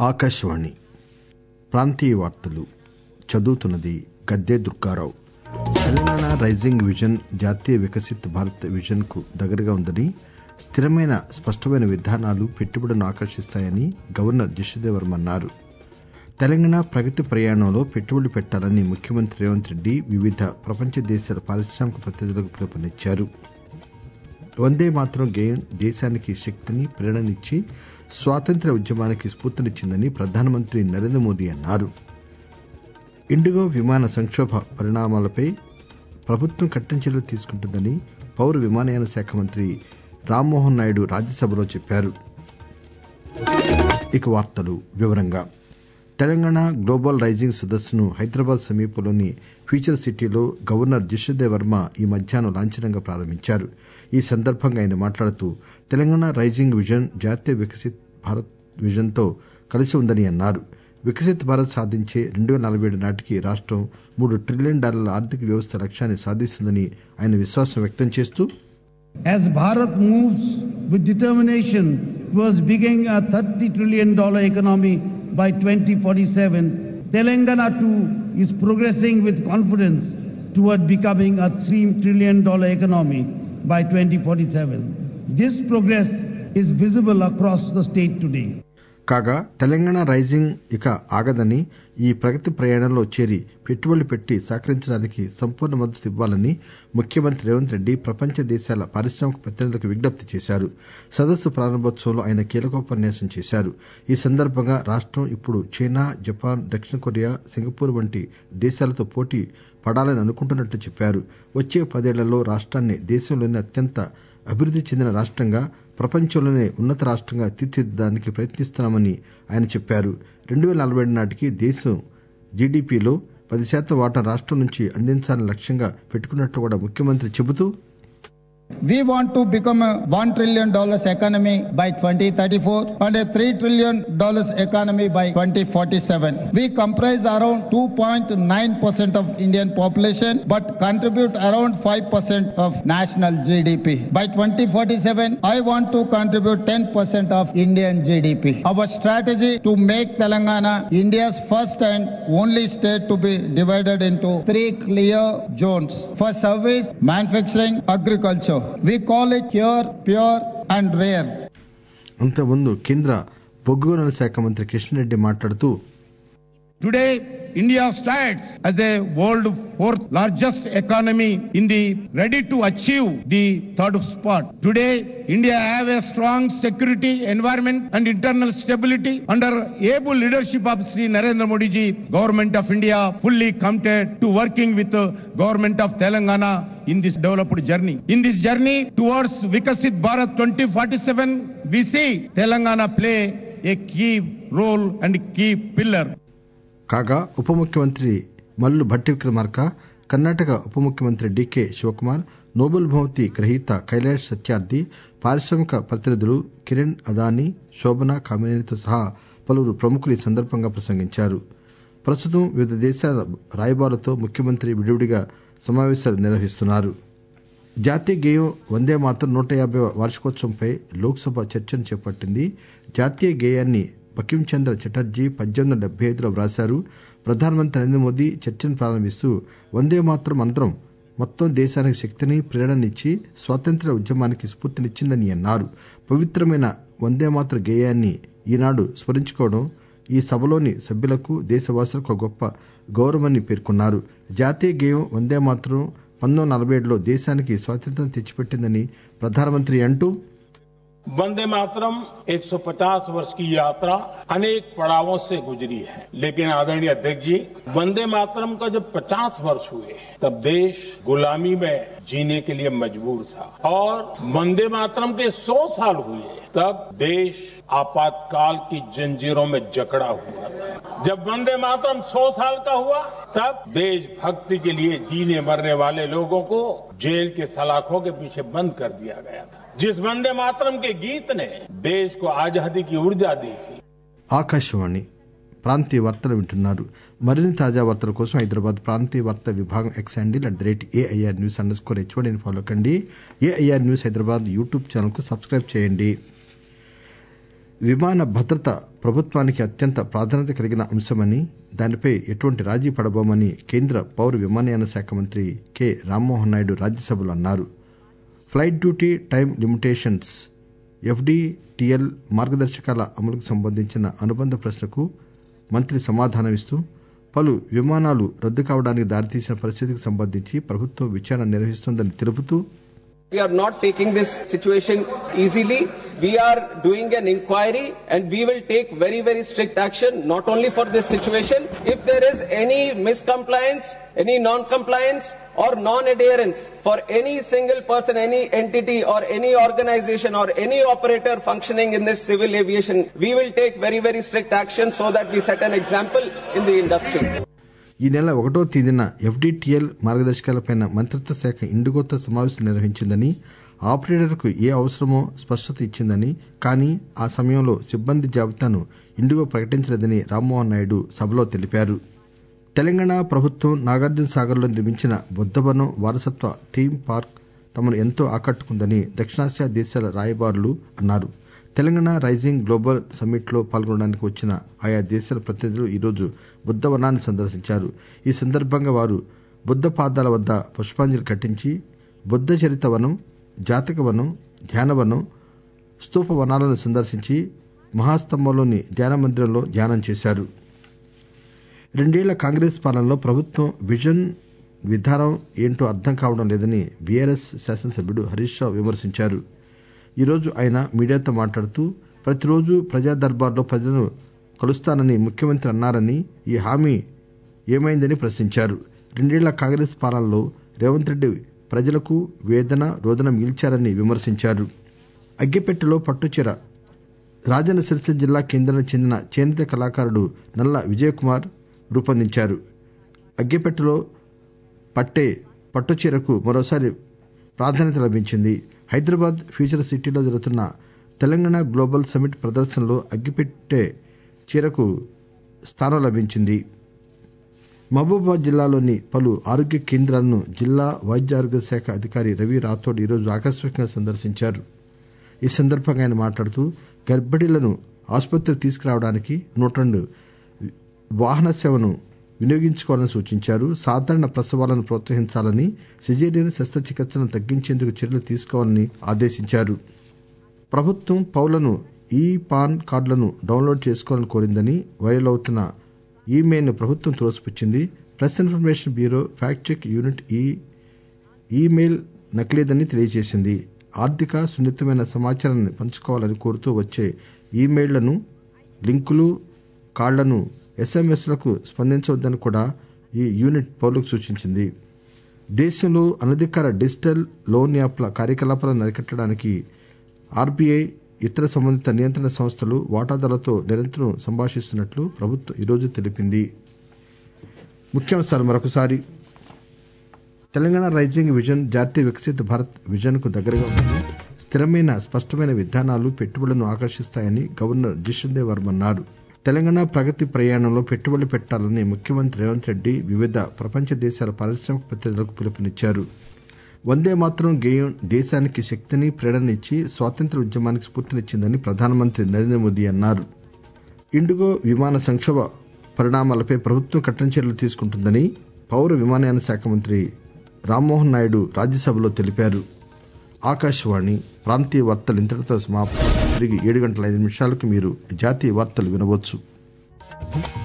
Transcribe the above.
ఆకాశవాణి ప్రాంతీయ వార్తలు చదువుతున్నది గద్దే దుర్గారావు తెలంగాణ రైజింగ్ విజన్ జాతీయ వికసిత్ భారత్ విజన్ కు దగ్గరగా ఉందని స్థిరమైన స్పష్టమైన విధానాలు పెట్టుబడులను ఆకర్షిస్తాయని గవర్నర్ జిష్ణుదేవ్ వర్మ అన్నారు తెలంగాణ ప్రగతి ప్రయాణంలో పెట్టుబడులు పెట్టాలని ముఖ్యమంత్రి రేవంత్ రెడ్డి వివిధ ప్రపంచ దేశాల పారిశ్రామిక ప్రతినిధులకు పిలుపునిచ్చారు వందే మాత్రం గేయం దేశానికి శక్తిని ప్రేరణనిచ్చి స్వాతంత్ర్య ఉద్యమానికి స్ఫూర్తినిచ్చిందని ప్రధానమంత్రి నరేంద్ర మోదీ అన్నారు ఇండిగో విమాన సంక్షోభ పరిణామాలపై ప్రభుత్వం కఠిన చర్యలు తీసుకుంటుందని పౌర విమానయాన శాఖ మంత్రి రామ్మోహన్ నాయుడు రాజ్యసభలో చెప్పారు ఇక వార్తలు వివరంగా తెలంగాణ గ్లోబల్ రైజింగ్ సదస్సును హైదరాబాద్ సమీపంలోని ఫ్యూచర్ సిటీలో గవర్నర్ జిష్ణుదేవ్ వర్మ ఈ మధ్యాహ్నం లాంఛనంగా ప్రారంభించారు ఈ సందర్భంగా ఆయన మాట్లాడుతూ తెలంగాణ రైజింగ్ విజన్ జాతీయ వికసిత్ భారత్ విజన్ తో కలిసి ఉందని అన్నారు వికసిత్ భారత్ సాధించే రెండు పేల నలభై ఏడు నాటికి రాష్టం మూడు ట్రిలియన్ డాలర్ల ఆర్థిక వ్యవస్థ లక్ష్యాన్ని సాధిస్తుందని ఆయన విశ్వాసం వ్యక్తం చేస్తూ As Bharat moves with determination towards becoming a 30 trillion dollar economy by 2047, Telangana too is progressing with confidence toward becoming a 3 trillion dollar economy by 2047. This progress is visible across the state today. కాగా Telangana rising ఇక ఆగదని ఈ ప్రగతి ప్రయాణంలో చేరి పెట్టుబడులు పెట్టి సహకరించడానికి సంపూర్ణ మద్దతు ఇవ్వాలని ముఖ్యమంత్రి రేవంత్ రెడ్డి ప్రపంచ దేశాల పారిశ్రామిక ప్రతినిధులకు విజ్ఞప్తి చేశారు సదస్సు ప్రారంభోత్సవంలో ఆయన కీలకోపన్యాసం చేశారు ఈ సందర్భంగా రాష్టం ఇప్పుడు చైనా జపాన్ దక్షిణ కొరియా సింగపూర్ వంటి దేశాలతో పోటీ పడాలని అనుకుంటున్నట్లు చెప్పారు వచ్చే పదేళ్లలో రాష్ట్రాన్ని దేశంలోని అత్యంత అభివృద్ది చెందిన రాష్ట్రంగా ప్రపంచంలోనే ఉన్నత రాష్ట్రంగా తీర్చిదిద్దడానికి ప్రయత్నిస్తున్నామని ఆయన చెప్పారు రెండు పేల నలభై ఏడు నాటికి దేశం జీడీపీలో పది శాతం వాటా రాష్ట్రం నుంచి అందించాలని లక్ష్యంగా పెట్టుకున్నట్లు కూడా ముఖ్యమంత్రి చెబుతూ We want to become a $1 trillion economy by 2034 and a $3 trillion economy by 2047. We comprise around 2.9% of Indian population but contribute around 5% of national GDP. By 2047, I want to contribute 10% of Indian GDP. Our strategy to make Telangana India's first and only state to be divided into three clear zones for service, manufacturing, agriculture. We call it pure, pure and rare. అంతకుముందు కేంద్ర బొగ్గు గనుల శాఖ మంత్రి కిషన్ రెడ్డి మాట్లాడుతూ Today, India stands as a world fourth largest economy in the ready to achieve the third spot. Today, India have a strong security environment and internal stability under able leadership of Sri Narendra Modi ji, Government of India fully committed to working with the Government of Telangana in this developed journey. In this journey towards Vikasit Bharat 2047, we see Telangana play a key role and key pillar. కాగా ఉప ముఖ్యమంత్రి మల్లు భట్టి విక్రమార్క కర్ణాటక ఉప ముఖ్యమంత్రి DK Shivakumar Nobel బహుమతి గ్రహీత కైలాష్ సత్యార్థి పారిశ్రామిక ప్రతినిధులు కిరణ్ అదానీ శోభనా కామినేనితో సహా పలువురు ప్రముఖులు ఈ సందర్భంగా ప్రసంగించారు ప్రస్తుతం వివిధ దేశాల రాయబారులతో ముఖ్యమంత్రి విడివిడిగా సమావేశాలు నిర్వహిస్తున్నారు జాతీయ గేయం వందే మాత్రం నూట యాభై వార్షికోత్సవంపై లోక్సభ చర్చను చేపట్టింది జాతీయ గేయాన్ని బకిం చంద్ర చటర్జీ పద్దెనిమిది వందల డెబ్బై ఐదులో వ్రాశారు ప్రధానమంత్రి నరేంద్ర మోదీ చర్చను ప్రారంభిస్తూ వందే మాత్రం మంత్రం మొత్తం దేశానికి శక్తిని ప్రేరణనిచ్చి స్వాతంత్ర్య ఉద్యమానికి స్ఫూర్తినిచ్చిందని అన్నారు పవిత్రమైన వందే మాత్ర గేయాన్ని ఈనాడు స్మరించుకోవడం ఈ సభలోని సభ్యులకు దేశవాసులకు ఒక గొప్ప గౌరవమని పేర్కొన్నారు జాతీయ గేయం వందే మాత్రం పంతొమ్మిది నలభై ఏడులో దేశానికి స్వాతంత్ర్యం తెచ్చిపెట్టిందని ప్రధానమంత్రి అంటూ वंदे मातरम 150 वर्ष की यात्रा अनेक पड़ावों से गुजरी है लेकिन आदरणीय अध्यक्ष जी वंदे मातरम का जब 50 वर्ष हुए तब देश गुलामी में जीने के लिए मजबूर था और वंदे मातरम के 100 साल हुए तब देश आपातकाल की जंजीरों में जकड़ा हुआ था जब वंदे मातरम 100 साल का हुआ तब देशभक्ति के लिए जीने मरने वाले लोगों को जेल के सलाखों के पीछे बंद कर दिया गया था जिस वंदे मातरम के गीत ने देश को आजादी की ऊर्जा दी थी ఆకాశవాణి ప్రాంతీయ వార్తలు వింటున్నారు మరిన్ని తాజా వార్తల కోసం హైదరాబాద్ ప్రాంతీయ వార్తా విభాగం X handle at the rate AIR news underscore హెచ్ఓడిని ఫాలో కండి AIR news Hyderabad YouTube channel కు సబ్స్క్రైబ్ చేయండి విమాన భద్రత ప్రభుత్వానికి అత్యంత ప్రాధాన్యత కలిగిన అంశమని దానిపై ఎటువంటి రాజీ పడబోమని కేంద్ర పౌర విమానయాన శాఖ మంత్రి కె రామ్మోహన్ నాయుడు రాజ్యసభలో అన్నారు flight duty time limitations FDTL మార్గదర్శకాల అమలుకు సంబంధించిన అనుబంధ ప్రశ్నకు మంత్రి సమాధానమిస్తూ పలు విమానాలు రద్దు కావడానికి దారితీసిన పరిస్థితికి సంబంధించి ప్రభుత్వం విచారణ నిర్వహిస్తోందని తెలుపుతూ We are not taking this situation easily. We are doing an inquiry and we will take very, very strict action, not only for this situation. If there is any miscompliance, any non-compliance or non-adherence for any single person, any entity or any organization or any operator functioning in this civil aviation, we will take very, very strict action so that we set an example in the industry. ఈ నెల ఒకటో తేదీన FDTL మార్గదర్శకాలపై మంత్రిత్వ శాఖ ఇండిగోతో సమావేశం నిర్వహించిందని ఆపరేటర్కు ఏ అవసరమో స్పష్టత ఇచ్చిందని కానీ ఆ సమయంలో సిబ్బంది జాబితాను ఇండిగో ప్రకటించలేదని రామ్మోహన్ నాయుడు సభలో తెలిపారు తెలంగాణ ప్రభుత్వం నాగార్జున సాగర్లో నిర్మించిన బుద్దవనం వారసత్వ థీమ్ పార్క్ తమను ఎంతో ఆకట్టుకుందని దక్షిణాసియా దేశాల రాయబారులు అన్నారు తెలంగాణ రైజింగ్ గ్లోబల్ సమ్మిట్లో పాల్గొనడానికి వచ్చిన ఆయా దేశాల ప్రతినిధులు ఈరోజు బుద్దవనాన్ని సందర్శించారు ఈ సందర్భంగా వారు బుద్ధ పాదాల వద్ద పుష్పాంజలి ఘటించి బుద్ధ చరిత వనం జాతక వనం ధ్యానవనం స్తూప వనాలను సందర్శించి మహాస్తంభంలోని ధ్యాన మందిరంలో ధ్యానం చేశారు రెండేళ్ల కాంగ్రెస్ పాలనలో ప్రభుత్వం విజన్ విధానం ఏంటో అర్థం కావడం లేదని బీఆర్ఎస్ శాసనసభ్యుడు హరీష్ రావు విమర్శించారు ఈరోజు ఆయన మీడియాతో మాట్లాడుతూ ప్రతిరోజు ప్రజా దర్బార్లో ప్రజలను కలుస్తానని ముఖ్యమంత్రి అన్నారని ఈ హామీ ఏమైందని ప్రశ్నించారు రెండేళ్ల కాంగ్రెస్ పాలనలో రేవంత్ రెడ్డి ప్రజలకు వేదన రోదన మిగిల్చారని విమర్శించారు అగ్గిపెట్టెలో పట్టుచీర రాజన్న సిరిసిల్ల జిల్లా కేంద్రానికి చెందిన చేనేత కళాకారుడు నల్ల విజయకుమార్ రూపొందించారు అగ్గిపెట్టెలో పట్టే పట్టుచీరకు మరోసారి ప్రాధాన్యత లభించింది హైదరాబాద్ ఫ్యూచర్ సిటీలో జరుగుతున్న తెలంగాణ గ్లోబల్ సమిట్ ప్రదర్శనలో అగ్గిపెట్టే చీరకు స్థానం లభించింది మహబూబాబాద్ జిల్లాలోని పలు ఆరోగ్య కేంద్రాలను జిల్లా వైద్య ఆరోగ్య శాఖ అధికారి రవి రాథోడ్ ఈరోజు ఆకస్మికంగా సందర్శించారు ఈ సందర్భంగా ఆయన మాట్లాడుతూ గర్భిణీలను ఆసుపత్రికి తీసుకురావడానికి నూట రెండు వాహన సేవను వినియోగించుకోవాలని సూచించారు సాధారణ ప్రసవాలను ప్రోత్సహించాలని సిజేరియన్ శస్త్రచికిత్సను తగ్గించేందుకు చర్యలు తీసుకోవాలని ఆదేశించారు ప్రభుత్వం పౌరులను ఈ పాన్ కార్డులను డౌన్లోడ్ చేసుకోవాలని కోరిందని వైరల్ అవుతున్న ఈమెయిల్ను ప్రభుత్వం త్రోసిపుచ్చింది press information bureau fact check unit ఈ ఈమెయిల్ నకిలీదని తెలియజేసింది ఆర్థిక సున్నితమైన సమాచారాన్ని పంచుకోవాలని కోరుతూ వచ్చే ఈమెయిళ్లను లింకులు కార్డులను ఎస్ఎంఎస్లకు స్పందించవద్దని కూడా ఈ యూనిట్ పౌరులకు సూచించింది దేశంలో అనధికార డిజిటల్ లోన్ యాప్ల కార్యకలాపాలను అరికట్టడానికి ఆర్బీఐ ఇతర సంబంధిత నియంత్రణ సంస్థలు వాటాదారులతో నిరంతరం సంభాషిస్తున్నట్లు ప్రభుత్వం ఈరోజు తెలిపింది ముఖ్యాంశాలు మరొకసారి తెలంగాణ రైజింగ్ విజన్ జాతీయ వికసిత భారత్ విజన్ కు దగ్గరగా ఉందని స్థిరమైన స్పష్టమైన విధానాలు పెట్టుబడులను ఆకర్షిస్తాయని గవర్నర్ జిషన్దేవ్ వర్మ అన్నారు తెలంగాణ ప్రగతి ప్రయాణంలో పెట్టుబడులు పెట్టాలని ముఖ్యమంత్రి రేవంత్ రెడ్డి వివిధ ప్రపంచ దేశాల పారిశ్రామిక ప్రతినిధులకు పిలుపునిచ్చారు వందే మాత్రం గేయం దేశానికి శక్తిని ప్రేరణనిచ్చి స్వాతంత్ర ఉద్యమానికి స్ఫూర్తినిచ్చిందని ప్రధానమంత్రి నరేంద్ర మోదీ అన్నారు ఇండిగో విమాన సంక్షోభ పరిణామాలపై ప్రభుత్వం కఠిన చర్యలు తీసుకుంటుందని పౌర విమానయాన శాఖ మంత్రి రామ్మోహన్ నాయుడు రాజ్యసభలో తెలిపారు ఆకాశవాణి ప్రాంతీయ వార్తలు ఇంతటితో సమాప్తం తిరిగి ఏడు గంటల ఐదు నిమిషాలకు మీరు జాతీయ వార్తలు వినవచ్చు